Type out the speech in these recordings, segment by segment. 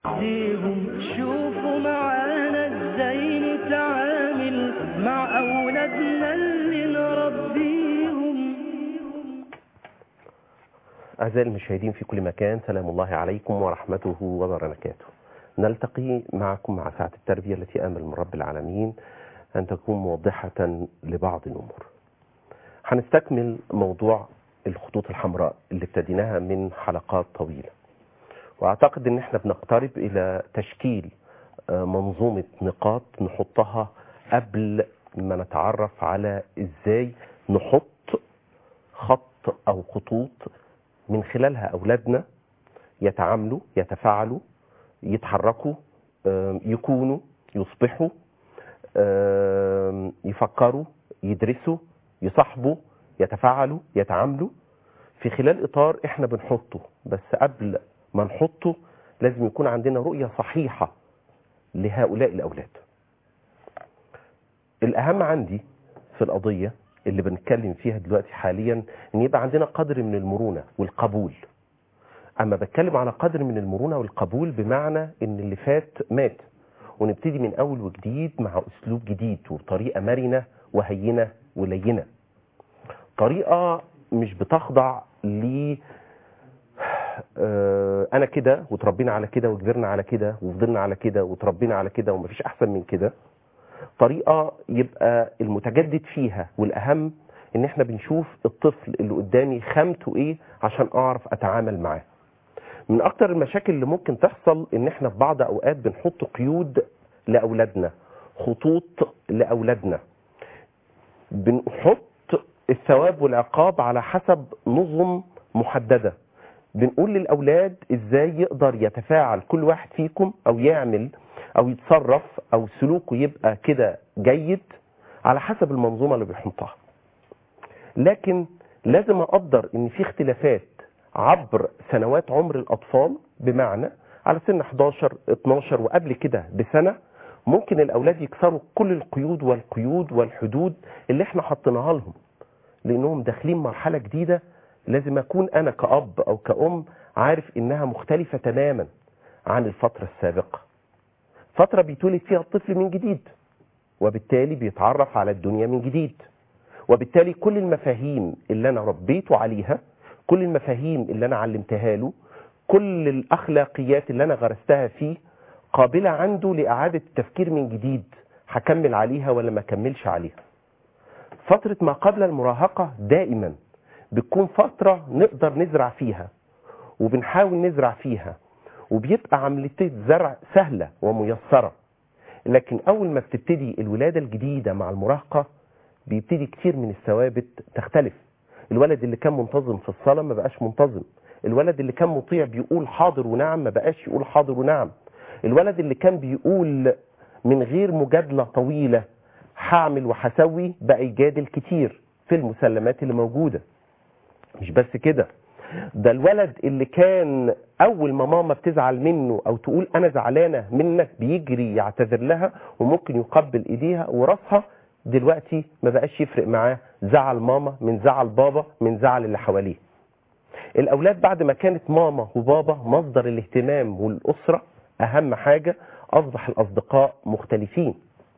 ديهم شوفوا معانا ازاي نتعامل مع اولادنا اللي نربيهم أعزائي المشاهدين في كل مكان سلام الله عليكم ورحمته وبركاته نلتقي معكم مع ساعة التربية التي آمل من رب العالمين أن تكون موضحة لبعض الأمور هنستكمل موضوع الخطوط الحمراء اللي ابتديناها من حلقات طويلة وأعتقد أن احنا بنقترب إلى تشكيل آه، منظومة نقاط نحطها قبل ما نتعرف على إزاي نحط خط أو خطوط من خلالها أولادنا يتعاملوا يتفاعلوا يتحركوا آم، يكونوا يصبحوا آم، يفكروا يدرسوا يصاحبوا يتفاعلوا يتعاملوا في خلال إطار إحنا بنحطه بس قبل ما نحطه لازم يكون عندنا رؤية صحيحة لهؤلاء الأولاد الأهم عندي في القضية اللي بنتكلم فيها دلوقتي حاليا ان يبقى عندنا قدر من المرونة والقبول اما بتكلم على قدر من المرونة والقبول بمعنى ان اللي فات مات ونبتدي من اول وجديد مع اسلوب جديد وطريقة مرنة وهينة ولينة طريقة مش بتخضع ل آه، انا كده وتربينا على كده وكبرنا على كده وفضلنا على كده وتربينا على كده ومفيش احسن من كده طريقة يبقى المتجدد فيها والأهم إن إحنا بنشوف الطفل اللي قدامي خامته إيه عشان أعرف أتعامل معاه. من أكتر المشاكل اللي ممكن تحصل إن إحنا في بعض أوقات بنحط قيود لأولادنا، خطوط لأولادنا. بنحط الثواب والعقاب على حسب نظم محددة. بنقول للأولاد إزاي يقدر يتفاعل كل واحد فيكم أو يعمل او يتصرف او سلوكه يبقى كده جيد على حسب المنظومه اللي بيحطها لكن لازم اقدر ان في اختلافات عبر سنوات عمر الاطفال بمعنى على سن 11 12 وقبل كده بسنه ممكن الاولاد يكسروا كل القيود والقيود والحدود اللي احنا حطيناها لهم لانهم داخلين مرحله جديده لازم اكون انا كاب او كأم عارف انها مختلفه تماما عن الفتره السابقه فترة بيتولد فيها الطفل من جديد وبالتالي بيتعرف على الدنيا من جديد وبالتالي كل المفاهيم اللي أنا ربيته عليها كل المفاهيم اللي أنا علمتها له كل الأخلاقيات اللي أنا غرستها فيه قابلة عنده لإعادة التفكير من جديد هكمل عليها ولا ما كملش عليها فترة ما قبل المراهقة دائما بتكون فترة نقدر نزرع فيها وبنحاول نزرع فيها وبيبقى عملية زرع سهلة وميسرة لكن أول ما بتبتدي الولادة الجديدة مع المراهقة بيبتدي كتير من الثوابت تختلف الولد اللي كان منتظم في الصلاة ما بقاش منتظم الولد اللي كان مطيع بيقول حاضر ونعم ما بقاش يقول حاضر ونعم الولد اللي كان بيقول من غير مجادلة طويلة هعمل وهسوي بقى يجادل كتير في المسلمات اللي موجودة مش بس كده ده الولد اللي كان اول ما ماما بتزعل منه او تقول انا زعلانه منك بيجري يعتذر لها وممكن يقبل ايديها وراسها دلوقتي ما بقاش يفرق معاه زعل ماما من زعل بابا من زعل اللي حواليه الاولاد بعد ما كانت ماما وبابا مصدر الاهتمام والاسره اهم حاجه اصبح الاصدقاء مختلفين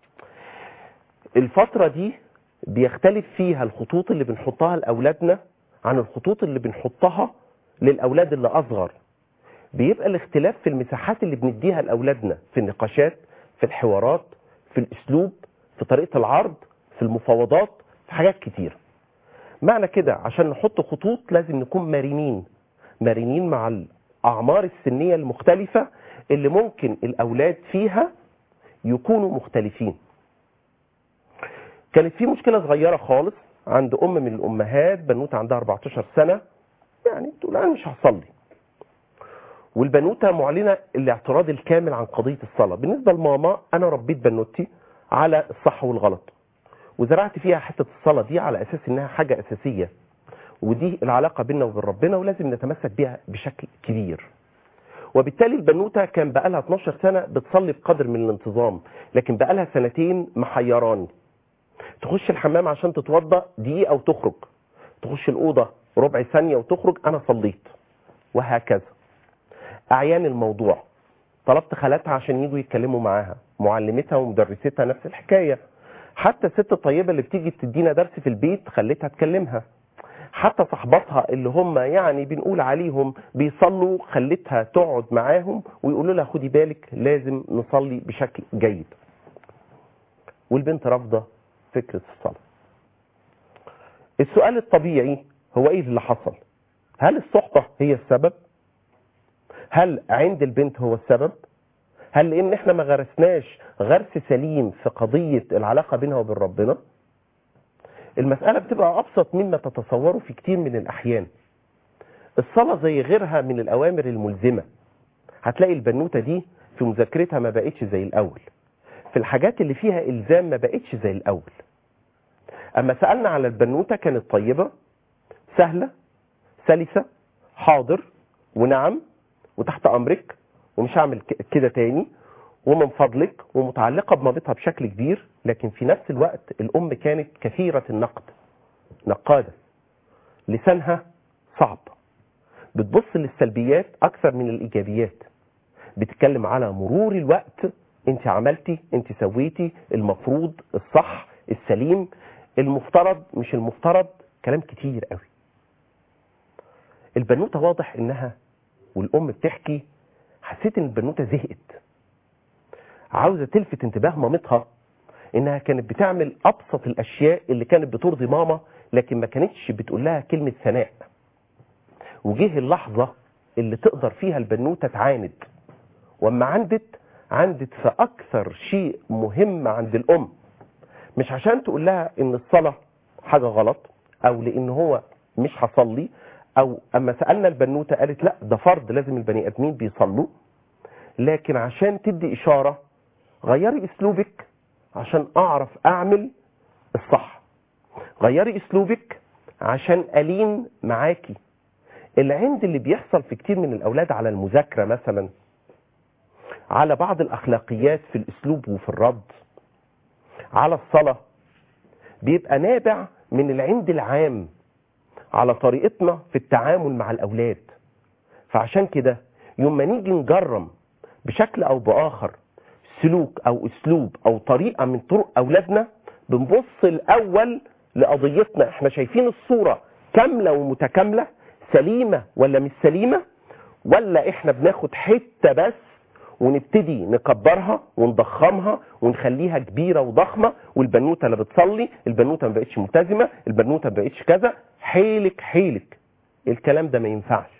الفتره دي بيختلف فيها الخطوط اللي بنحطها لاولادنا عن الخطوط اللي بنحطها للاولاد اللي اصغر بيبقى الاختلاف في المساحات اللي بنديها لاولادنا في النقاشات في الحوارات في الاسلوب في طريقه العرض في المفاوضات في حاجات كتير معنى كده عشان نحط خطوط لازم نكون مرنين مرنين مع الاعمار السنيه المختلفه اللي ممكن الاولاد فيها يكونوا مختلفين كانت في مشكله صغيره خالص عند ام من الامهات بنوته عندها 14 سنه يعني تقول انا مش هصلي والبنوته معلنه الاعتراض الكامل عن قضيه الصلاه بالنسبه لماما انا ربيت بنوتي على الصح والغلط وزرعت فيها حته الصلاه دي على اساس انها حاجه اساسيه ودي العلاقه بيننا وبين ربنا ولازم نتمسك بيها بشكل كبير وبالتالي البنوته كان بقى لها 12 سنه بتصلي بقدر من الانتظام لكن بقى لها سنتين محيراني تخش الحمام عشان تتوضا دقيقه وتخرج تخش الاوضه ربع ثانيه وتخرج انا صليت وهكذا اعيان الموضوع طلبت خالاتها عشان يجوا يتكلموا معاها معلمتها ومدرستها نفس الحكايه حتى الست الطيبه اللي بتيجي تدينا درس في البيت خليتها تكلمها حتى صحباتها اللي هم يعني بنقول عليهم بيصلوا خلتها تقعد معاهم ويقولوا لها خدي بالك لازم نصلي بشكل جيد والبنت رافضه فكره الصلاه السؤال الطبيعي هو ايه اللي حصل هل الصحبه هي السبب هل عند البنت هو السبب هل لان احنا ما غرسناش غرس سليم في قضيه العلاقه بينها وبين ربنا المسألة بتبقى أبسط مما تتصوروا في كتير من الأحيان الصلاة زي غيرها من الأوامر الملزمة هتلاقي البنوتة دي في مذاكرتها ما بقتش زي الأول في الحاجات اللي فيها إلزام ما بقتش زي الأول أما سألنا على البنوتة كانت طيبة سهلة سلسة حاضر ونعم وتحت أمرك ومش هعمل ك- كده تاني ومن فضلك ومتعلقة بمامتها بشكل كبير لكن في نفس الوقت الأم كانت كثيرة النقد نقادة لسانها صعب بتبص للسلبيات أكثر من الإيجابيات بتتكلم على مرور الوقت انت عملتي انت سويتي المفروض الصح السليم المفترض مش المفترض كلام كتير قوي البنوتة واضح انها والام بتحكي حسيت ان البنوتة زهقت عاوزة تلفت انتباه مامتها انها كانت بتعمل ابسط الاشياء اللي كانت بترضي ماما لكن ما كانتش بتقول لها كلمة ثناء وجه اللحظة اللي تقدر فيها البنوتة تعاند واما عندت عندت في اكثر شيء مهم عند الام مش عشان تقول لها ان الصلاة حاجة غلط او لان هو مش هصلي او اما سألنا البنوتة قالت لا ده فرض لازم البني ادمين بيصلوا لكن عشان تدي اشارة غيري اسلوبك عشان اعرف اعمل الصح غيري اسلوبك عشان الين معاكي العند اللي بيحصل في كتير من الاولاد على المذاكرة مثلا على بعض الاخلاقيات في الاسلوب وفي الرد على الصلاة بيبقى نابع من العند العام على طريقتنا في التعامل مع الاولاد فعشان كده يوم ما نيجي نجرم بشكل او باخر سلوك او اسلوب او طريقه من طرق اولادنا بنبص الاول لقضيتنا احنا شايفين الصوره كامله ومتكامله سليمه ولا مش سليمه ولا احنا بناخد حته بس ونبتدي نكبرها ونضخمها ونخليها كبيره وضخمه والبنوته اللي بتصلي البنوته ما بقتش ملتزمه البنوته ما بقتش كذا حيلك حيلك الكلام ده ما ينفعش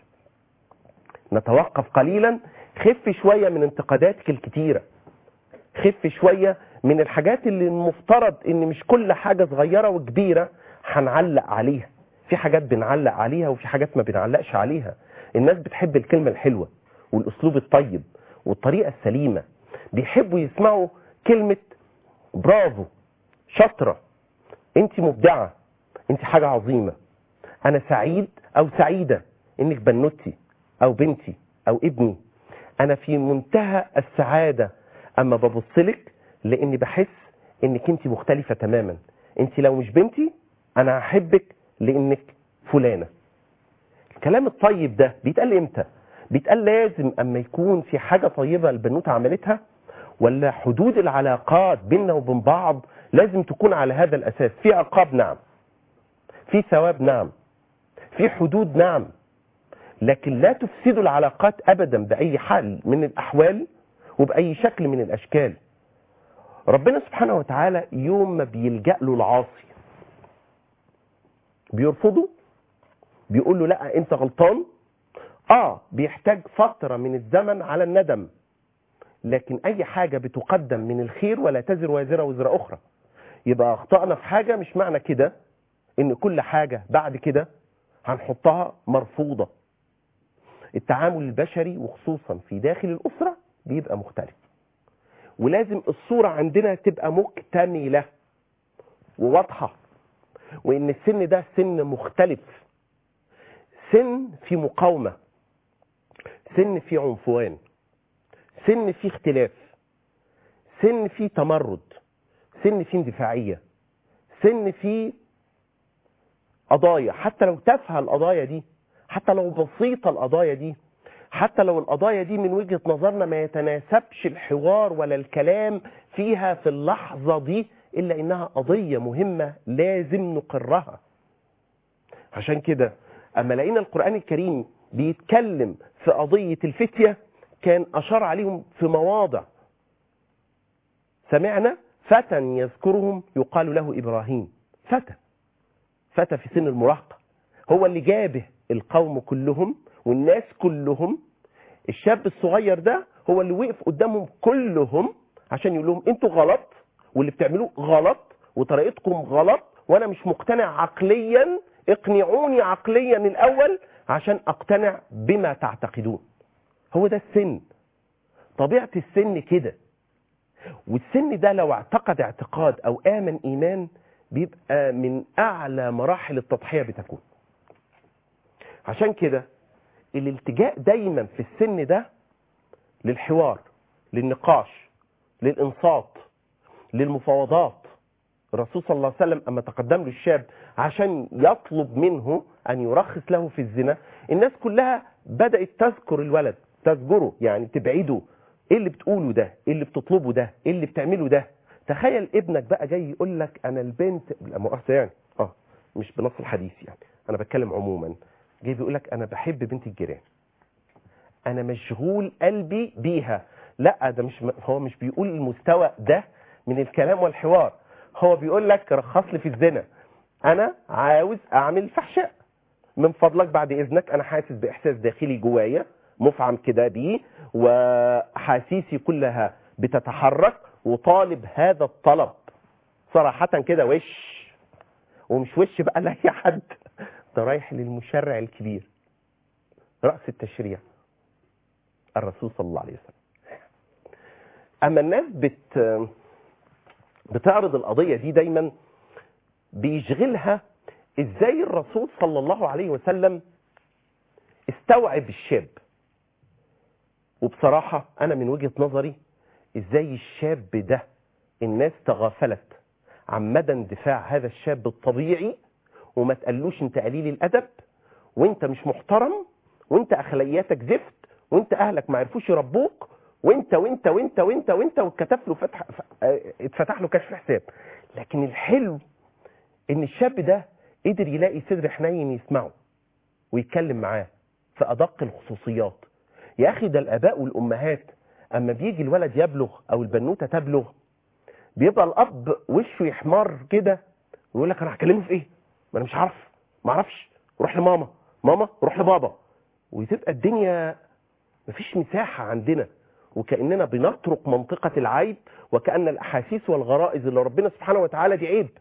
نتوقف قليلا خف شويه من انتقاداتك الكتيره خف شويه من الحاجات اللي المفترض ان مش كل حاجه صغيره وكبيره هنعلق عليها في حاجات بنعلق عليها وفي حاجات ما بنعلقش عليها الناس بتحب الكلمه الحلوه والاسلوب الطيب والطريقه السليمه بيحبوا يسمعوا كلمه برافو شاطره انت مبدعه انت حاجه عظيمه انا سعيد او سعيده انك بنوتي او بنتي او ابني انا في منتهى السعاده اما ببص لك لاني بحس انك انت مختلفه تماما انت لو مش بنتي انا هحبك لانك فلانه الكلام الطيب ده بيتقال امتى بيتقال لازم اما يكون في حاجه طيبه البنوته عملتها ولا حدود العلاقات بيننا وبين بعض لازم تكون على هذا الاساس في عقاب نعم في ثواب نعم في حدود نعم لكن لا تفسدوا العلاقات ابدا باي حال من الاحوال وباي شكل من الاشكال ربنا سبحانه وتعالى يوم ما بيلجا له العاصي بيرفضه بيقول له لا انت غلطان اه بيحتاج فتره من الزمن على الندم لكن اي حاجه بتقدم من الخير ولا تزر وازره وزر اخرى يبقى اخطانا في حاجه مش معنى كده ان كل حاجه بعد كده هنحطها مرفوضه التعامل البشري وخصوصا في داخل الاسره بيبقى مختلف ولازم الصوره عندنا تبقى مكتمله وواضحه وان السن ده سن مختلف سن في مقاومه سن في عنفوان سن في اختلاف سن في تمرد سن في اندفاعيه سن في قضايا حتى لو تافهه القضايا دي حتى لو بسيطه القضايا دي حتى لو القضايا دي من وجهة نظرنا ما يتناسبش الحوار ولا الكلام فيها في اللحظة دي إلا إنها قضية مهمة لازم نقرها عشان كده أما لقينا القرآن الكريم بيتكلم في قضية الفتية كان أشار عليهم في مواضع سمعنا فتى يذكرهم يقال له إبراهيم فتى فتى في سن المراهقة هو اللي جابه القوم كلهم والناس كلهم الشاب الصغير ده هو اللي وقف قدامهم كلهم عشان يقول لهم انتوا غلط واللي بتعملوه غلط وطريقتكم غلط وانا مش مقتنع عقليا اقنعوني عقليا الاول عشان اقتنع بما تعتقدون هو ده السن طبيعة السن كده والسن ده لو اعتقد اعتقاد او امن ايمان بيبقى من اعلى مراحل التضحية بتكون عشان كده الالتجاء دايما في السن ده للحوار للنقاش للانصات للمفاوضات الرسول صلى الله عليه وسلم اما تقدم له الشاب عشان يطلب منه ان يرخص له في الزنا الناس كلها بدات تذكر الولد تذكره يعني تبعده ايه اللي بتقوله ده ايه اللي بتطلبه ده ايه اللي بتعمله ده تخيل ابنك بقى جاي يقول لك انا البنت لا مؤاخذه يعني اه مش بنص الحديث يعني انا بتكلم عموما جاي بيقول لك انا بحب بنت الجيران انا مشغول قلبي بيها لا ده مش هو مش بيقول المستوى ده من الكلام والحوار هو بيقول لك رخص لي في الزنا انا عاوز اعمل فحشاء من فضلك بعد اذنك انا حاسس باحساس داخلي جوايا مفعم كده بيه وحاسيسي كلها بتتحرك وطالب هذا الطلب صراحة كده وش ومش وش بقى لاي حد ده رايح للمشرع الكبير رأس التشريع الرسول صلى الله عليه وسلم اما الناس بت بتعرض القضية دي دايما بيشغلها ازاي الرسول صلى الله عليه وسلم استوعب الشاب وبصراحة انا من وجهة نظري ازاي الشاب ده الناس تغافلت عن مدى اندفاع هذا الشاب الطبيعي وما تقلوش انت قليل الادب وانت مش محترم وانت اخلاقياتك زفت وانت اهلك ما عرفوش يربوك وانت وانت وانت وانت وانت واتكتف له فتح اتفتح له كشف حساب لكن الحلو ان الشاب ده قدر يلاقي صدر حنين يسمعه ويتكلم معاه في ادق الخصوصيات يا اخي ده الاباء والامهات اما بيجي الولد يبلغ او البنوته تبلغ بيبقى الاب وشه يحمر كده ويقول لك انا هكلمه في ايه ما انا مش عارف ما اعرفش روح لماما ماما روح لبابا وتبقى الدنيا مفيش مساحه عندنا وكاننا بنطرق منطقه العيب وكان الاحاسيس والغرائز اللي ربنا سبحانه وتعالى دي عيب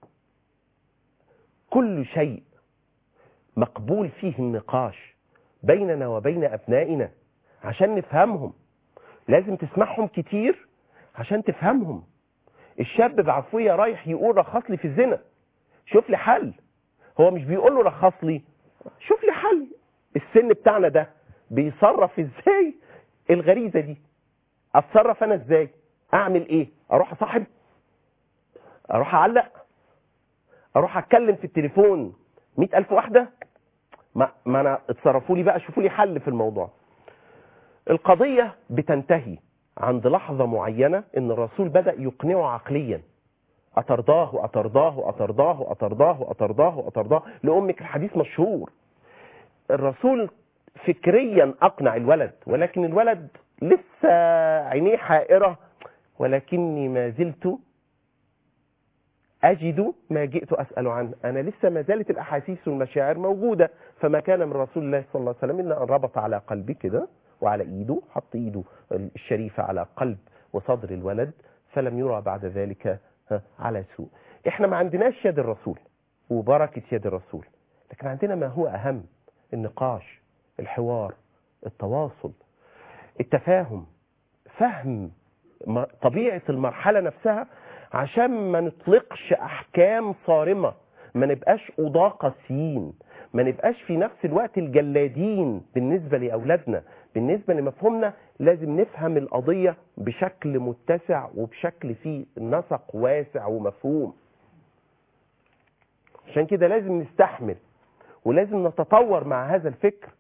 كل شيء مقبول فيه النقاش بيننا وبين ابنائنا عشان نفهمهم لازم تسمعهم كتير عشان تفهمهم الشاب بعفوية رايح يقول رخص لي في الزنا شوف لي حل هو مش بيقول له رخص لي شوف لي حل السن بتاعنا ده بيصرف ازاي الغريزة دي اتصرف انا ازاي اعمل ايه اروح اصاحب اروح اعلق اروح اتكلم في التليفون مئة الف واحدة ما, ما انا اتصرفوا لي بقى شوفوا لي حل في الموضوع القضية بتنتهي عند لحظة معينة ان الرسول بدأ يقنعه عقليا أترضاه أترضاه أترضاه أترضاه أترضاه أترضاه لأمك الحديث مشهور الرسول فكريا أقنع الولد ولكن الولد لسه عينيه حائرة ولكني ما زلت أجد ما جئت أسأل عنه أنا لسه ما زالت الأحاسيس والمشاعر موجودة فما كان من رسول الله صلى الله عليه وسلم إلا أن ربط على قلبي كده وعلى إيده حط إيده الشريفة على قلب وصدر الولد فلم يرى بعد ذلك على سوء احنا ما عندناش يد الرسول وبركة يد الرسول لكن عندنا ما هو أهم النقاش الحوار التواصل التفاهم فهم طبيعة المرحلة نفسها عشان ما نطلقش أحكام صارمة ما نبقاش قضاة قاسيين ما نبقاش في نفس الوقت الجلادين بالنسبة لأولادنا بالنسبة لمفهومنا لازم نفهم القضية بشكل متسع وبشكل فيه نسق واسع ومفهوم عشان كده لازم نستحمل ولازم نتطور مع هذا الفكر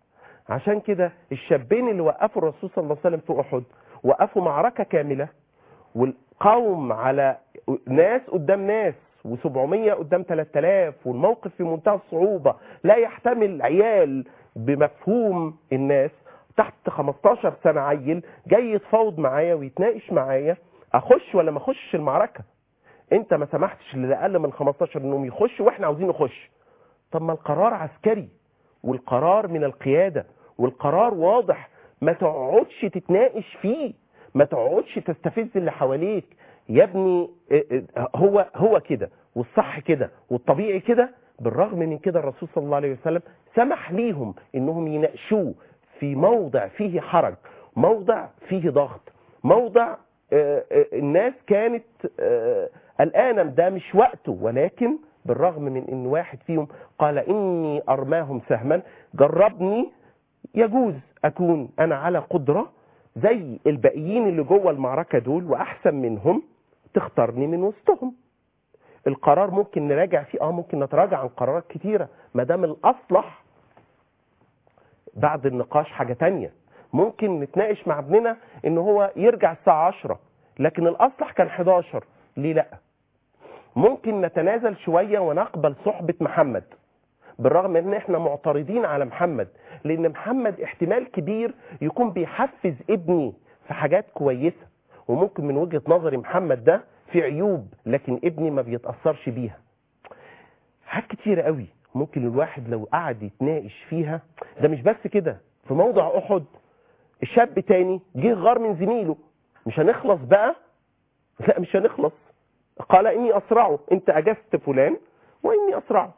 عشان كده الشابين اللي وقفوا الرسول صلى الله عليه وسلم في احد وقفوا معركه كامله والقوم على ناس قدام ناس و700 قدام 3000 والموقف في منتهى الصعوبه لا يحتمل عيال بمفهوم الناس تحت 15 سنه عيل جاي يتفاوض معايا ويتناقش معايا اخش ولا ما اخشش المعركه انت ما سمحتش للاقل من 15 انهم يخشوا واحنا عاوزين نخش طب ما القرار عسكري والقرار من القياده والقرار واضح ما تقعدش تتناقش فيه ما تقعدش تستفز اللي حواليك يا ابني اه اه هو هو كده والصح كده والطبيعي كده بالرغم من كده الرسول صلى الله عليه وسلم سمح ليهم انهم يناقشوه في موضع فيه حرج موضع فيه ضغط موضع اه الناس كانت قلقانه ده مش وقته ولكن بالرغم من ان واحد فيهم قال اني ارماهم سهما جربني يجوز اكون انا على قدره زي الباقيين اللي جوه المعركه دول واحسن منهم تختارني من وسطهم القرار ممكن نراجع فيه اه ممكن نتراجع عن قرارات كتيره ما دام الاصلح بعد النقاش حاجه تانية ممكن نتناقش مع ابننا ان هو يرجع الساعه 10 لكن الاصلح كان 11 ليه لا ممكن نتنازل شويه ونقبل صحبه محمد بالرغم ان احنا معترضين على محمد لان محمد احتمال كبير يكون بيحفز ابني في حاجات كويسه وممكن من وجهه نظري محمد ده في عيوب لكن ابني ما بيتاثرش بيها حاجات كتيره قوي ممكن الواحد لو قعد يتناقش فيها ده مش بس كده في موضع احد الشاب تاني جه غار من زميله مش هنخلص بقى لا مش هنخلص قال اني اسرعه انت اجزت فلان واني اسرعه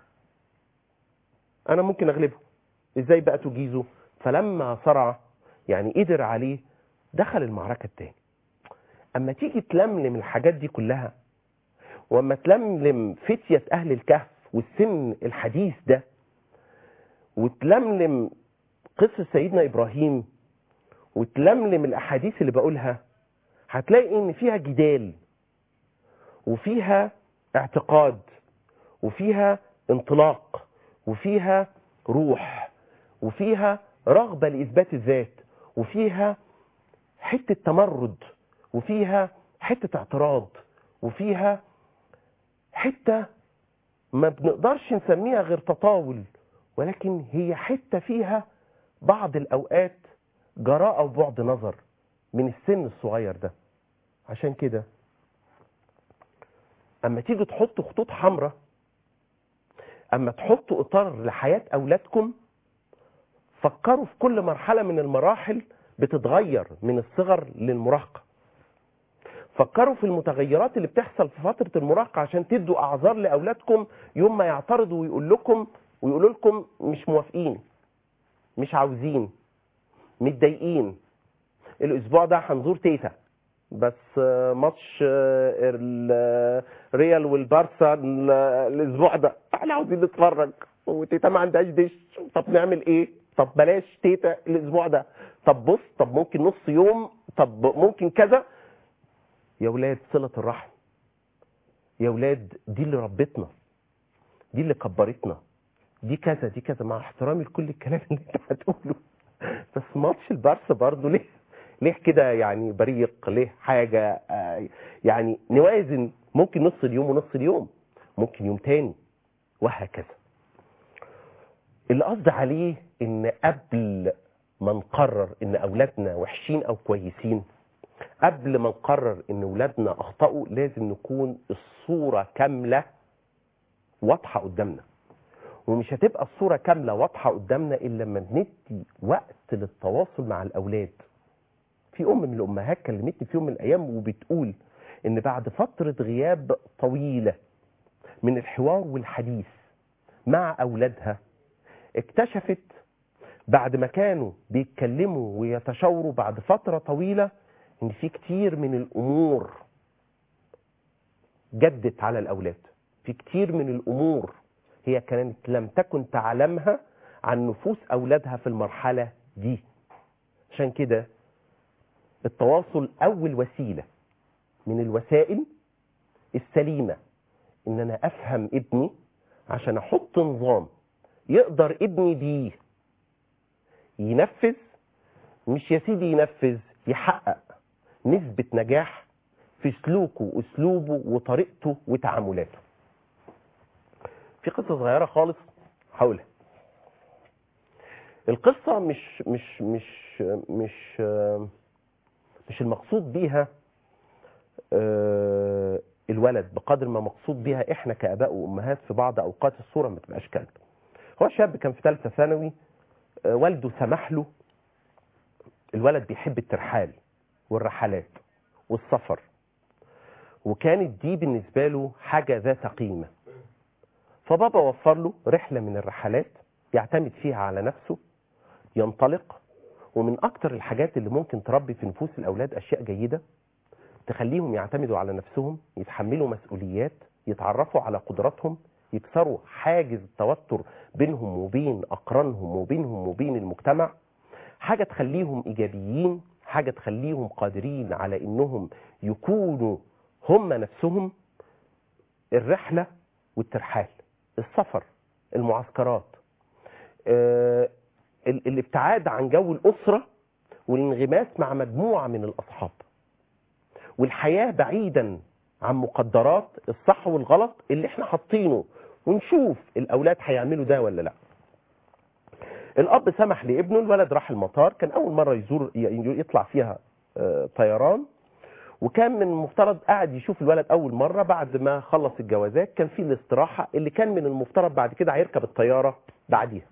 انا ممكن اغلبه ازاي بقى تجيزه فلما صرع يعني قدر عليه دخل المعركة التاني اما تيجي تلملم الحاجات دي كلها واما تلملم فتية اهل الكهف والسن الحديث ده وتلملم قصة سيدنا ابراهيم وتلملم الاحاديث اللي بقولها هتلاقي ان فيها جدال وفيها اعتقاد وفيها انطلاق وفيها روح وفيها رغبة لإثبات الذات وفيها حتة تمرد وفيها حتة اعتراض وفيها حتة ما بنقدرش نسميها غير تطاول ولكن هي حتة فيها بعض الأوقات جراءة وبعد نظر من السن الصغير ده عشان كده أما تيجي تحط خطوط حمراء اما تحطوا اطار لحياة اولادكم فكروا في كل مرحلة من المراحل بتتغير من الصغر للمراهقة فكروا في المتغيرات اللي بتحصل في فترة المراهقة عشان تدوا اعذار لاولادكم يوم ما يعترضوا ويقول لكم ويقولوا لكم مش موافقين مش عاوزين متضايقين الاسبوع ده هنزور تيتا بس ماتش الريال والبارسا الاسبوع ده احنا عاوزين نتفرج وتيتا ما عندهاش دش طب نعمل ايه طب بلاش تيتا الاسبوع ده طب بص طب ممكن نص يوم طب ممكن كذا يا ولاد صلة الرحم يا ولاد دي اللي ربتنا دي اللي كبرتنا دي كذا دي كذا مع احترامي لكل الكلام اللي انت هتقوله بس ماتش البارسا برضه ليه ليه كده يعني بريق ليه حاجة آه يعني نوازن ممكن نص اليوم ونص اليوم ممكن يوم تاني وهكذا اللي قصدي عليه ان قبل ما نقرر ان اولادنا وحشين او كويسين قبل ما نقرر ان اولادنا اخطأوا لازم نكون الصورة كاملة واضحة قدامنا ومش هتبقى الصورة كاملة واضحة قدامنا الا لما ندي وقت للتواصل مع الاولاد في ام من الامهات كلمتني في يوم من الايام وبتقول ان بعد فترة غياب طويلة من الحوار والحديث مع اولادها اكتشفت بعد ما كانوا بيتكلموا ويتشاوروا بعد فترة طويلة ان في كتير من الامور جدت على الاولاد في كتير من الامور هي كانت لم تكن تعلمها عن نفوس اولادها في المرحلة دي عشان كده التواصل اول وسيله من الوسائل السليمه ان انا افهم ابني عشان احط نظام يقدر ابني بيه ينفذ مش يا سيدي ينفذ يحقق نسبة نجاح في سلوكه واسلوبه وطريقته وتعاملاته في قصة صغيرة خالص هقولها القصة مش مش مش مش مش المقصود بيها آه، الولد بقدر ما مقصود بيها احنا كاباء وامهات في بعض اوقات الصوره ما تبقاش كده هو شاب كان في ثالثه ثانوي آه، والده سمح له الولد بيحب الترحال والرحلات والسفر وكانت دي بالنسبه له حاجه ذات قيمه فبابا وفر له رحله من الرحلات يعتمد فيها على نفسه ينطلق ومن اكتر الحاجات اللي ممكن تربي في نفوس الاولاد اشياء جيده تخليهم يعتمدوا على نفسهم يتحملوا مسؤوليات يتعرفوا على قدراتهم يكسروا حاجز التوتر بينهم وبين اقرانهم وبينهم وبين المجتمع حاجه تخليهم ايجابيين حاجه تخليهم قادرين على انهم يكونوا هم نفسهم الرحله والترحال السفر المعسكرات آه، ال- الابتعاد عن جو الاسره والانغماس مع مجموعه من الاصحاب والحياه بعيدا عن مقدرات الصح والغلط اللي احنا حاطينه ونشوف الاولاد هيعملوا ده ولا لا الاب سمح لابنه الولد راح المطار كان اول مره يزور ي- يطلع فيها آه، طيران وكان من المفترض قاعد يشوف الولد اول مره بعد ما خلص الجوازات كان في الاستراحه اللي كان من المفترض بعد كده هيركب الطياره بعديها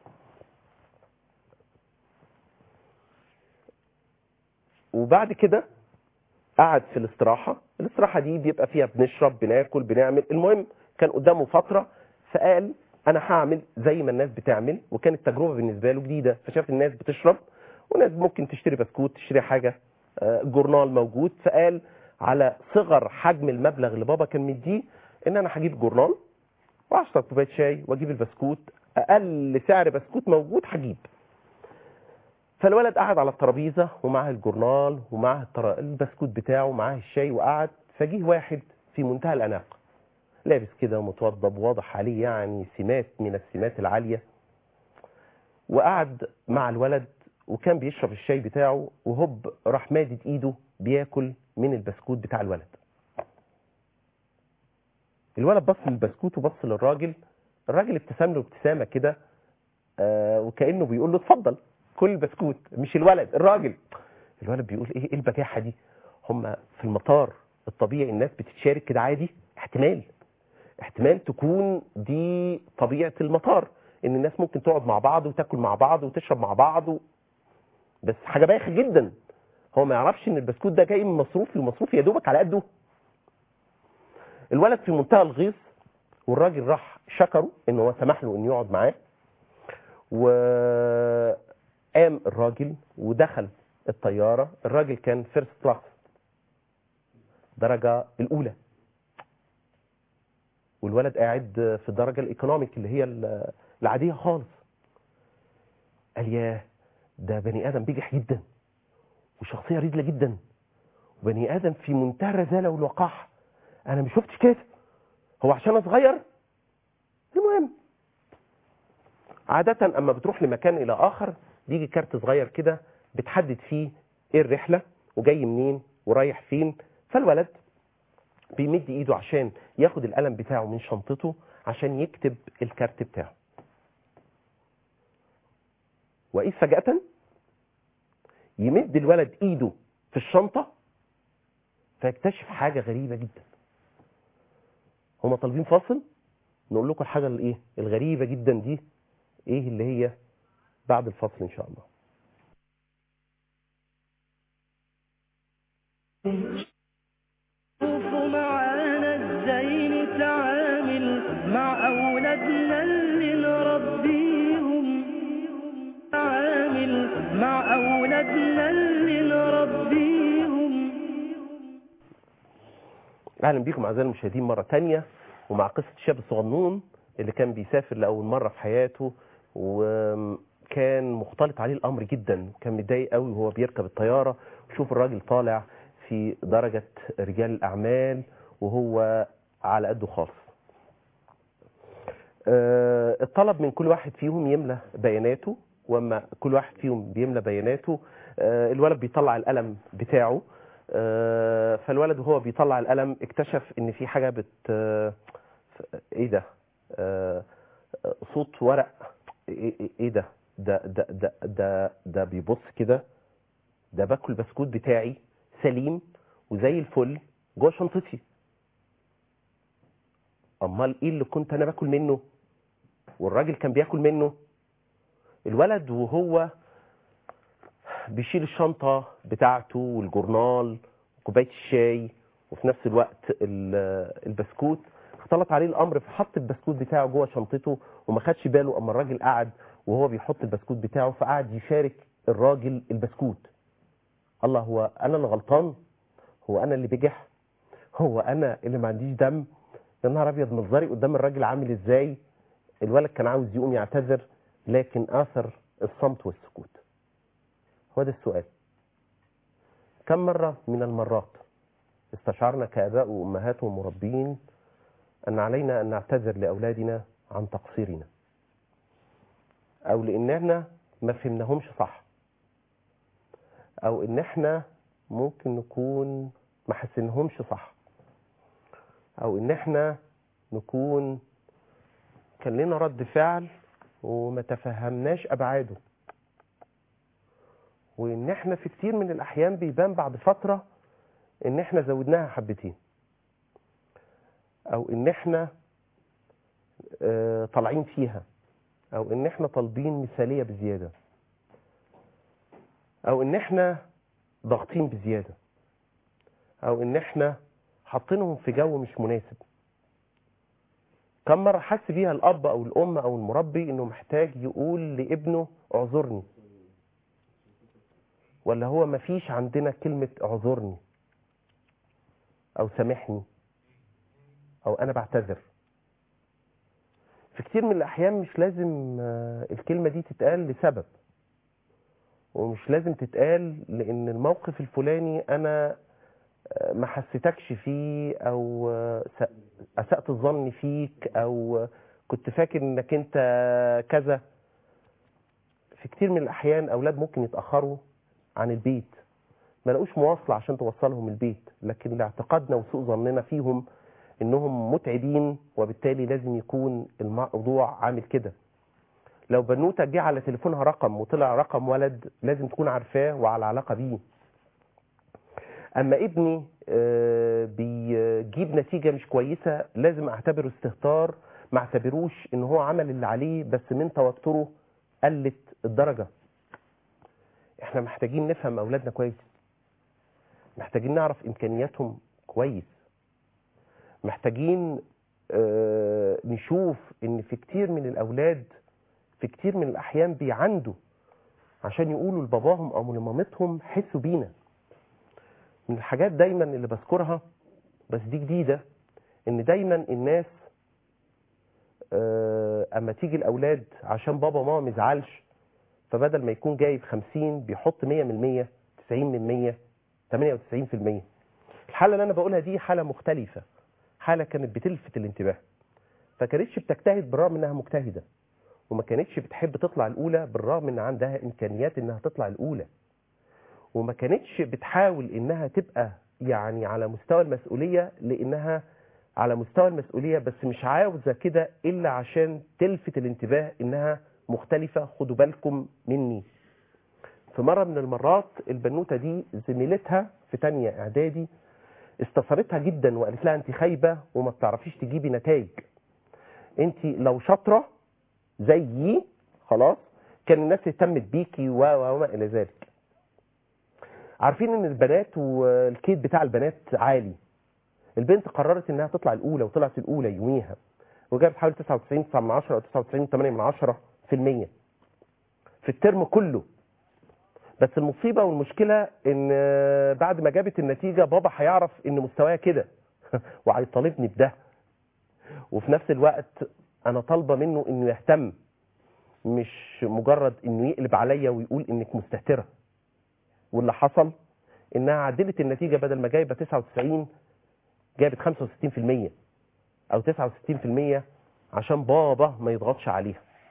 وبعد كده قعد في الاستراحة الاستراحة دي بيبقى فيها بنشرب بناكل بنعمل المهم كان قدامه فترة فقال انا هعمل زي ما الناس بتعمل وكانت تجربة بالنسبة له جديدة فشاف الناس بتشرب وناس ممكن تشتري بسكوت تشتري حاجة آه، جورنال موجود فقال على صغر حجم المبلغ اللي بابا كان مديه ان انا هجيب جورنال واشرب كوبايه شاي واجيب البسكوت اقل سعر بسكوت موجود هجيب فالولد قعد على الترابيزه ومعاه الجورنال ومعاه التر- البسكوت بتاعه ومعاه الشاي وقعد فجيه واحد في منتهى الاناقه لابس كده ومتوضب واضح عليه يعني سمات من السمات العاليه وقعد مع الولد وكان بيشرب الشاي بتاعه وهوب راح مادد ايده بياكل من البسكوت بتاع الولد الولد بص للبسكوت وبص للراجل الراجل ابتسم له ابتسامه كده آه وكانه بيقول له اتفضل كل البسكوت مش الولد الراجل الولد بيقول ايه ايه البجاحه دي هم في المطار الطبيعي الناس بتتشارك كده عادي احتمال احتمال تكون دي طبيعه المطار ان الناس ممكن تقعد مع بعض وتاكل مع بعض وتشرب مع بعض و... بس حاجه بايخه جدا هو ما يعرفش ان البسكوت ده جاي من مصروف المصروف يا دوبك على قده الولد في منتهى الغيظ والراجل راح شكره ان هو سمح له انه يقعد معاه وقام الراجل ودخل الطياره الراجل كان فيرست كلاس درجه الاولى والولد قاعد في الدرجه الايكونوميك اللي هي ال- العاديه خالص قال ياه ده بني ادم بيجح جدا وشخصيه رجله جدا وبني ادم في منتهى الرزاله والوقاحه انا ما شفتش كده هو عشان أنا صغير المهم عادة اما بتروح لمكان الى اخر بيجي كارت صغير كده بتحدد فيه ايه الرحلة وجاي منين ورايح فين فالولد بيمد ايده عشان ياخد القلم بتاعه من شنطته عشان يكتب الكارت بتاعه واذ فجأة يمد الولد ايده في الشنطة فيكتشف حاجة غريبة جدا هما طالبين فاصل نقول لكم الحاجة الايه الغريبة جدا دي ايه اللي هي بعد الفصل ان شاء الله شوفوا معانا ازاي نتعامل مع اولادنا اللي نربيهم نتعامل مع اولادنا اللي نربيهم اهلا بيكم اعزائي المشاهدين مره تانية ومع قصه الشاب الصغنون اللي كان بيسافر لاول مره في حياته وكان مختلط عليه الامر جدا كان متضايق قوي وهو بيركب الطياره وشوف الراجل طالع في درجه رجال الاعمال وهو على قده خالص آه، الطلب من كل واحد فيهم يملى بياناته واما كل واحد فيهم بيملى بياناته آه، الولد بيطلع القلم بتاعه آه، فالولد وهو بيطلع القلم اكتشف ان في حاجه بت آه، ايه ده آه، آه، صوت ورق ايه إيه- إيه ده ده ده ده ده, ده بيبص كده ده باكل بسكوت بتاعي سليم وزي الفل جوه شنطتي امال ايه اللي كنت انا باكل منه والراجل كان بياكل منه الولد وهو بيشيل الشنطة بتاعته والجورنال وكوباية الشاي وفي نفس الوقت ال- البسكوت اختلط عليه الامر فحط البسكوت بتاعه جوه شنطته وما خدش باله اما الراجل قعد وهو بيحط البسكوت بتاعه فقعد يشارك الراجل البسكوت الله هو انا اللي غلطان هو انا اللي بجح هو انا اللي ما عنديش دم يا نهار ابيض منظري قدام الراجل عامل ازاي الولد كان عاوز يقوم يعتذر لكن اثر الصمت والسكوت هو ده السؤال كم مرة من المرات استشعرنا كآباء وأمهات ومربين أن علينا أن نعتذر لأولادنا عن تقصيرنا أو لأن احنا ما فهمناهمش صح أو إن احنا ممكن نكون ما حسنهمش صح أو إن احنا نكون كان لنا رد فعل وما تفهمناش أبعاده وان احنا في كتير من الاحيان بيبان بعد فتره ان احنا زودناها حبتين او ان احنا آه، طالعين فيها او ان احنا طالبين مثاليه بزياده او ان احنا ضاغطين بزياده او ان احنا حاطينهم في جو مش مناسب كم مره حس بيها الاب او الام او المربي انه محتاج يقول لابنه اعذرني ولا هو مفيش عندنا كلمة اعذرني او سامحني او انا بعتذر في كتير من الاحيان مش لازم آه، الكلمة دي تتقال لسبب ومش لازم تتقال لان الموقف الفلاني انا آه، ما حسيتكش فيه او آه، س- اسأت الظن فيك او آه، كنت فاكر انك انت كذا في كتير من الاحيان اولاد ممكن يتاخروا عن البيت ما لقوش مواصلة عشان توصلهم البيت لكن لاعتقادنا وسوء ظننا فيهم انهم متعبين وبالتالي لازم يكون الموضوع عامل كده لو بنوتة جه على تليفونها رقم وطلع رقم ولد لازم تكون عارفاه وعلى علاقة بيه اما ابني آه، بيجيب نتيجة مش كويسة لازم اعتبره استهتار ما اعتبروش ان هو عمل اللي عليه بس من توتره قلت الدرجة احنا محتاجين نفهم اولادنا كويس محتاجين نعرف امكانياتهم كويس محتاجين آه، نشوف ان في كتير من الاولاد في كتير من الاحيان بيعندوا عشان يقولوا لباباهم او لمامتهم حسوا بينا من الحاجات دايما اللي بذكرها بس دي جديده ان دايما الناس آه، اما تيجي الاولاد عشان بابا وماما ما يزعلش فبدل ما يكون جايب 50 بيحط 100 من 100 90 من 100 98 في المية الحالة اللي أنا بقولها دي حالة مختلفة حالة كانت بتلفت الانتباه فكانتش بتجتهد بالرغم إنها مجتهدة وما كانتش بتحب تطلع الأولى بالرغم إن عندها إمكانيات إنها تطلع الأولى وما كانتش بتحاول إنها تبقى يعني على مستوى المسؤولية لأنها على مستوى المسؤولية بس مش عاوزة كده إلا عشان تلفت الانتباه إنها مختلفة خدوا بالكم مني في مرة من المرات البنوتة دي زميلتها في تانية إعدادي استثرتها جدا وقالت لها أنت خايبة وما بتعرفيش تجيبي نتائج أنت لو شاطرة زيي خلاص كان الناس اهتمت بيكي و و- وما إلى ذلك عارفين ان البنات والكيت بتاع البنات عالي البنت قررت انها تطلع الاولى وطلعت الاولى يوميها وجابت حوالي 99 9 من 10 او 99 8 من 10 في المية في الترم كله بس المصيبة والمشكلة ان بعد ما جابت النتيجة بابا هيعرف ان مستواها كده وهيطالبني بده وفي نفس الوقت انا طالبة منه انه يهتم مش مجرد انه يقلب عليا ويقول انك مستهترة واللي حصل انها عدلت النتيجة بدل ما جايبة 99 جابت 65% او 69% عشان بابا ما يضغطش عليها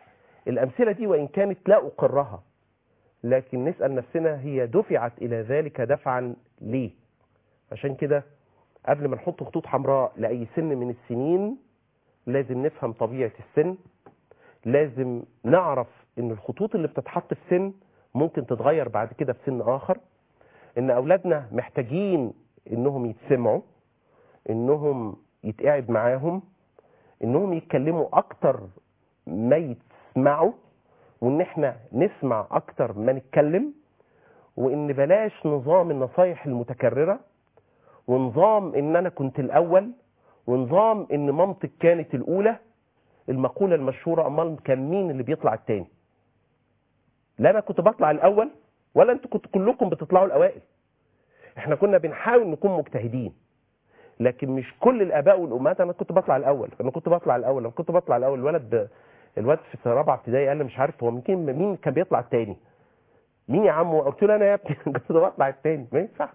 الأمثلة دي وإن كانت لا أقرها لكن نسأل نفسنا هي دفعت إلى ذلك دفعا ليه عشان كده قبل ما نحط خطوط حمراء لأي سن من السنين لازم نفهم طبيعة السن لازم نعرف ان الخطوط اللي بتتحط في سن ممكن تتغير بعد كده في سن اخر ان اولادنا محتاجين انهم يتسمعوا انهم يتقعد معاهم انهم يتكلموا اكتر ما يسمعوا وان احنا نسمع اكتر ما نتكلم وان بلاش نظام النصايح المتكررة ونظام ان انا كنت الاول ونظام ان مامتك كانت الاولى المقولة المشهورة امال كان مين اللي بيطلع التاني لا انا كنت بطلع الاول ولا انتوا كنتوا كلكم بتطلعوا الاوائل احنا كنا بنحاول نكون مجتهدين لكن مش كل الاباء والامهات انا كنت بطلع الاول انا كنت بطلع الاول انا كنت بطلع الاول الولد ب... الواد في سنه رابعه ابتدائي قال لي مش عارف هو مين مين كان بيطلع التاني مين يا عم قلت له انا يا ابني كنت بطلع التاني ما ينفعش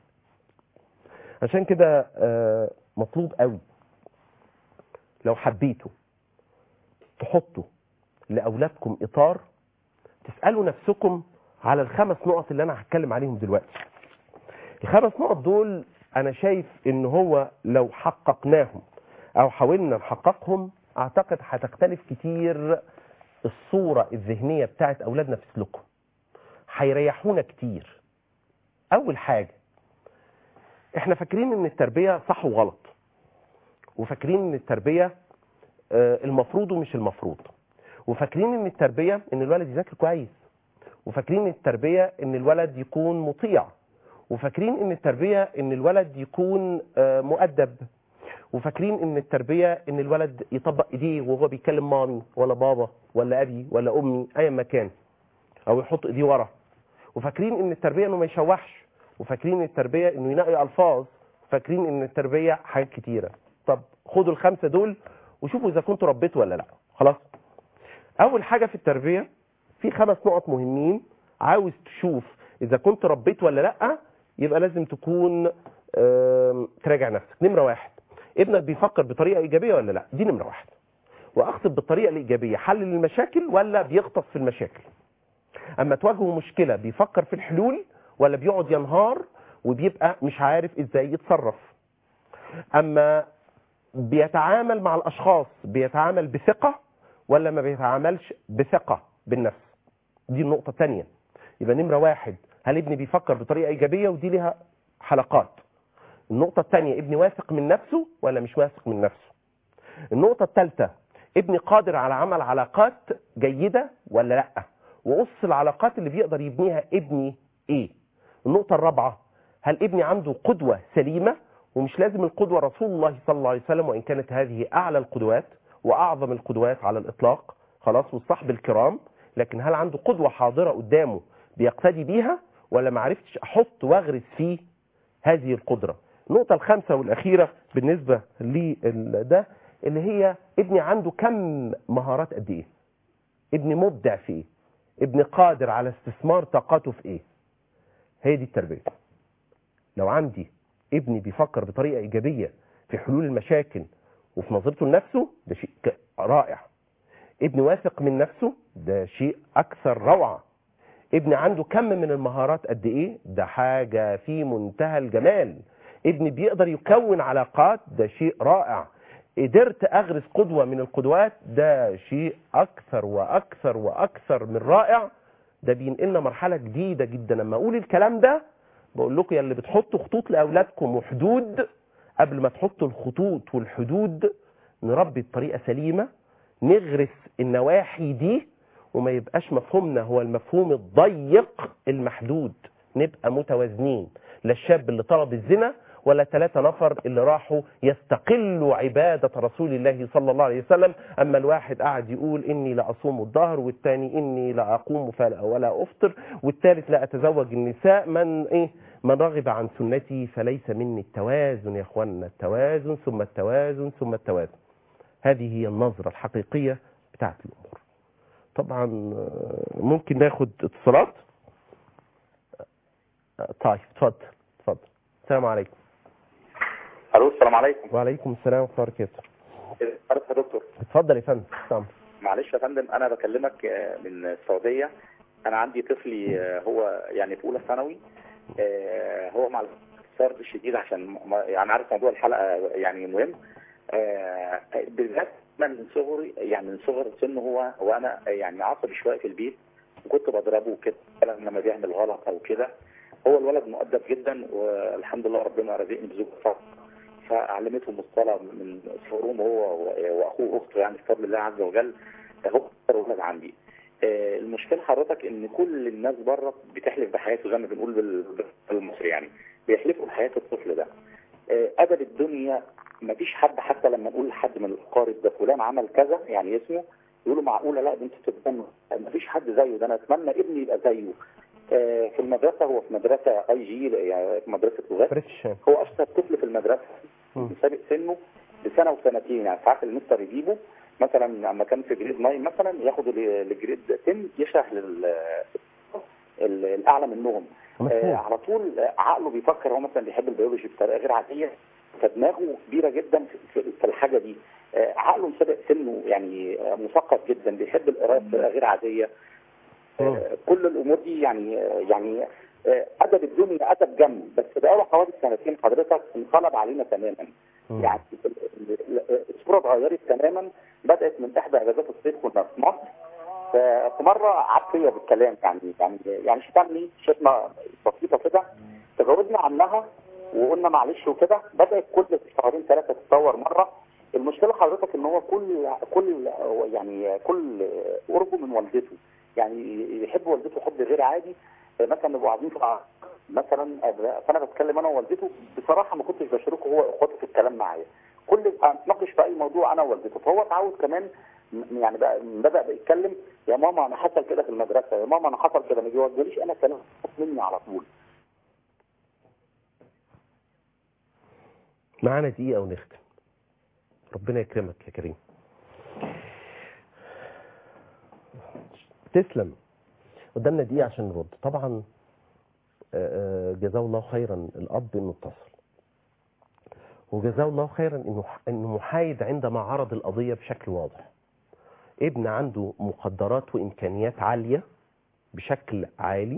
عشان كده آه، مطلوب قوي لو حبيتوا تحطوا لاولادكم اطار تسالوا نفسكم على الخمس نقط اللي انا هتكلم عليهم دلوقتي الخمس نقط دول انا شايف ان هو لو حققناهم او حاولنا نحققهم اعتقد هتختلف كتير الصورة الذهنية بتاعت اولادنا في سلوكهم هيريحونا كتير اول حاجة احنا فاكرين ان التربية صح وغلط وفاكرين ان التربية آه، المفروض ومش المفروض وفاكرين ان التربية ان الولد يذاكر كويس وفاكرين التربية ان الولد يكون مطيع وفاكرين ان التربية ان الولد يكون آه، مؤدب وفاكرين ان التربية ان الولد يطبق ايديه وهو بيكلم مامي ولا بابا ولا ابي ولا امي ايا ما كان او يحط ايديه ورا وفاكرين ان التربية انه ما يشوحش وفاكرين ان التربية انه ينقي الفاظ فاكرين ان التربية حاجات كتيرة طب خدوا الخمسة دول وشوفوا اذا كنتوا ربيتوا ولا لا خلاص اول حاجة في التربية في خمس نقط مهمين عاوز تشوف اذا كنت ربيت ولا لا يبقى لازم تكون آم، تراجع نفسك نمرة واحد ابنك بيفكر بطريقة ايجابية ولا لا دي نمرة واحد واقصد بالطريقة الايجابية حل المشاكل ولا بيغطس في المشاكل اما تواجهه مشكلة بيفكر في الحلول ولا بيقعد ينهار وبيبقى مش عارف ازاي يتصرف اما بيتعامل مع الاشخاص بيتعامل بثقة ولا ما بيتعاملش بثقة بالنفس دي النقطة الثانية يبقى نمرة واحد هل ابني بيفكر بطريقة ايجابية ودي لها حلقات النقطة الثانية ابني واثق من نفسه ولا مش واثق من نفسه النقطة الثالثة ابني قادر على عمل علاقات جيدة ولا لا وقص العلاقات اللي بيقدر يبنيها ابني ايه النقطة الرابعة هل ابني عنده قدوة سليمة ومش لازم القدوة رسول الله صلى الله عليه وسلم وإن كانت هذه أعلى القدوات وأعظم القدوات على الإطلاق خلاص والصحب الكرام لكن هل عنده قدوة حاضرة قدامه بيقتدي بيها ولا ما عرفتش أحط وأغرس فيه هذه القدرة النقطة الخامسة والأخيرة بالنسبة لده اللي هي ابني عنده كم مهارات قد إيه ابني مبدع في إيه ابني قادر على استثمار طاقته في إيه هي دي التربية لو عندي ابني بيفكر بطريقة إيجابية في حلول المشاكل وفي نظرته لنفسه ده شيء ك- رائع ابني واثق من نفسه ده شيء أكثر روعة ابني عنده كم من المهارات قد إيه ده حاجة في منتهى الجمال ابني بيقدر يكون علاقات ده شيء رائع قدرت أغرس قدوة من القدوات ده شيء أكثر وأكثر وأكثر من رائع ده بينقلنا مرحلة جديدة جدا لما أقول الكلام ده بقول لكم يا اللي بتحطوا خطوط لاولادكم وحدود قبل ما تحطوا الخطوط والحدود نربي بطريقه سليمه نغرس النواحي دي وما يبقاش مفهومنا هو المفهوم الضيق المحدود نبقى متوازنين لا الشاب اللي طلب الزنا ولا ثلاثة نفر اللي راحوا يستقلوا عبادة رسول الله صلى الله عليه وسلم أما الواحد قاعد يقول إني لا أصوم الظهر والثاني إني لا أقوم فلا ولا أفطر والثالث لا أتزوج النساء من إيه من رغب عن سنتي فليس مني التوازن يا اخوانا التوازن ثم التوازن ثم التوازن هذه هي النظرة الحقيقية بتاعت الأمور طبعا آه، ممكن ناخد اتصالات آه، طيب اتفضل اتفضل السلام عليكم الو السلام عليكم وعليكم السلام ورحمة الله وبركاته عارف يا دكتور اتفضل يا فندم سامع معلش يا فندم انا بكلمك آه، من السعوديه انا عندي طفلي آه، هو يعني في اولى ثانوي آه، هو مع الصرف الشديد عشان ما- يعني عارف موضوع الحلقه يعني مهم آه، بالذات من صغري يعني من صغر سنه هو وانا يعني عصبي شويه في البيت وكنت بضربه كده لما بيعمل غلط او كده هو الولد مؤدب جدا والحمد لله ربنا رزقني بزوجة صالحة فعلمتهم الصلاة من صغرهم هو واخوه واخته يعني بفضل الله عز وجل هو اكتر ولد عندي آه، المشكلة حضرتك ان كل الناس بره بتحلف بحياته زي ما بنقول بال- بالمصري يعني بيحلفوا بحياة الطفل ده آه، ابد الدنيا ما فيش حد حتى لما نقول لحد من الاقارب ده فلان عمل كذا يعني اسمه يقولوا معقوله لا ده انتوا تتبنوا ما فيش حد زيه ده انا اتمنى ابني يبقى زيه آه، في المدرسه هو في مدرسه اي جي يعني في مدرسه لغات فريد الشام هو اشطر طفل في المدرسه مم. سابق سنه بسنه وسنتين يعني ساعات المستر يجيبه مثلا لما كان في جريد 9 مثلا ياخده ل- لجريد 10 يشرح لل ال- الاعلى منهم آه مفهوم على طول آه، عقله بيفكر هو مثلا بيحب البيولوجي بطريقه غير عاديه فدماغه كبيره جدا في, في, في الحاجه دي آه عقله مسابق سنه يعني آه مثقف جدا بيحب القراءه بطريقه غير عاديه مم. آه كل الامور دي يعني آه يعني آه ادب الدنيا ادب جم بس بقاله حوالي سنتين حضرتك انقلب علينا تماما مم. يعني ال- ال- ال- الصوره اتغيرت تماما بدات من احدى اجازات الصيف كنا في مصر ف- في مره عاد فيا بالكلام يعني يعني يعني شتمني شتمه بسيطه كده تجاوزنا عنها وقلنا معلش وكده بدات كل شهرين ثلاثه تتطور مره المشكله حضرتك ان هو كل كل يعني كل قربه من والدته يعني يحب والدته حب غير عادي مثلا نبقوا قاعدين في الع- مثلا فانا بتكلم انا ووالدته بصراحه ما كنتش بشاركه هو واخواته في الكلام معايا كل يبقى نتناقش في اي موضوع انا ووالدته فهو اتعود كمان م- يعني بقى بدا بقى يتكلم يا ماما انا حصل كده في المدرسه يا ماما انا حصل كده ما بيوجهليش انا كلام مني على طول معانا دقيقة ونختم ربنا يكرمك يا كريم تسلم قدامنا دقيقة عشان نرد طبعا آه، آه، جزاه الله خيرا الأب إنه اتصل وجزاه الله خيرا إنه إنه محايد عندما عرض القضية بشكل واضح ابن عنده مقدرات وإمكانيات عالية بشكل عالي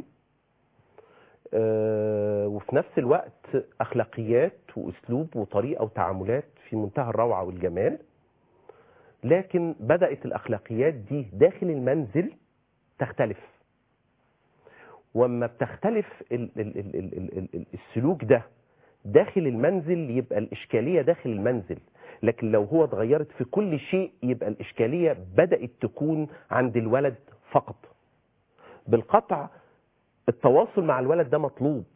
آه، وفي نفس الوقت أخلاقيات وأسلوب وطريقة وتعاملات في منتهى الروعة والجمال لكن بدأت الأخلاقيات دي داخل المنزل تختلف وما بتختلف ال ال ال ال ال ال ال السلوك ده داخل المنزل يبقى الإشكالية داخل المنزل لكن لو هو اتغيرت في كل شيء يبقى الإشكالية بدأت تكون عند الولد فقط بالقطع التواصل مع الولد ده مطلوب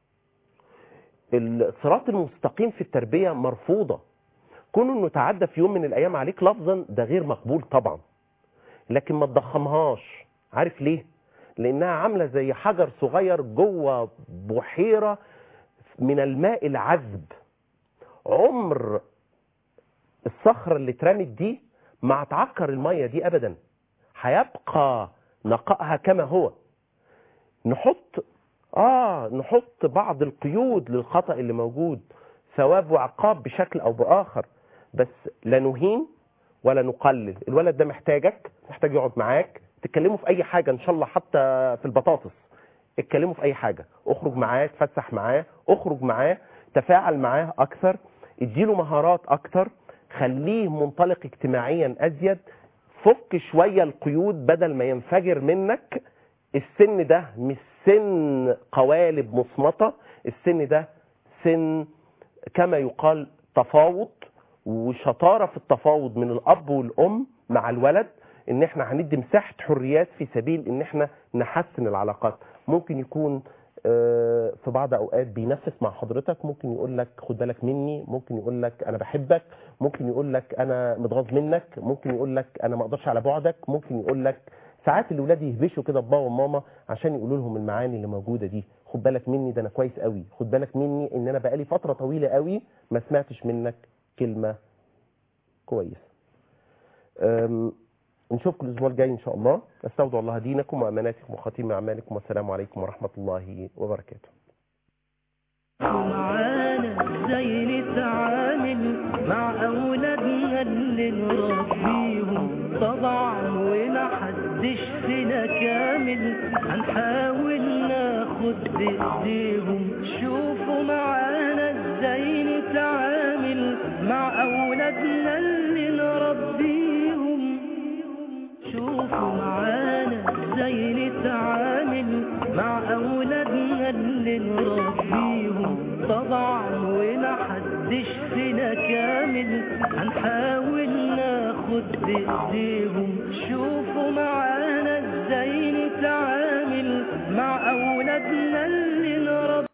الصراط المستقيم في التربية مرفوضة كون انه تعدى في يوم من الايام عليك لفظا ده غير مقبول طبعا لكن ما تضخمهاش عارف ليه لانها عاملة زي حجر صغير جوه بحيرة من الماء العذب عمر الصخرة اللي اترمت دي ما هتعكر المية دي ابدا هيبقى نقائها كما هو نحط اه نحط بعض القيود للخطأ اللي موجود ثواب وعقاب بشكل او باخر بس لا نهين ولا نقلل الولد ده محتاجك محتاج يقعد معاك تتكلموا في اي حاجة ان شاء الله حتى في البطاطس اتكلموا في اي حاجة اخرج معاه تفسح معاه اخرج معاه تفاعل معاه اكثر اديله مهارات اكتر خليه منطلق اجتماعيا ازيد فك شوية القيود بدل ما ينفجر منك السن ده مش سن قوالب مصمتة السن ده سن كما يقال تفاوض وشطارة في التفاوض من الأب والأم مع الولد ان احنا هندي مساحة حريات في سبيل ان احنا نحسن العلاقات ممكن يكون آه، في بعض اوقات بينفس مع حضرتك ممكن يقول لك خد بالك مني ممكن يقول لك انا بحبك ممكن يقول لك انا متغاظ منك ممكن يقول لك انا ما اقدرش على بعدك ممكن يقول لك ساعات الاولاد يهبشوا كده بابا وماما عشان يقولوا لهم المعاني اللي موجوده دي خد بالك مني ده انا كويس قوي خد بالك مني ان انا بقالي فتره طويله قوي ما سمعتش منك كلمه كويسه أم، نشوفكم الاسبوع الجاي ان شاء الله استودع الله دينكم واماناتكم وخاتم اعمالكم والسلام عليكم ورحمه الله وبركاته معانا ازاي نتعامل مع اولادنا اللي نربيهم طبعا محدش فينا كامل هنحاول ناخد بايديهم شوفوا معانا ازاي نتعامل مع اولادنا اللي نربيهم شوفوا معانا ازاي نتعامل مع اولادنا اللي نربيهم طبعا ومحدش فينا كامل هنحاول ناخد بايديهم شوفوا معانا ازاي نتعامل مع اولادنا اللي نربيهم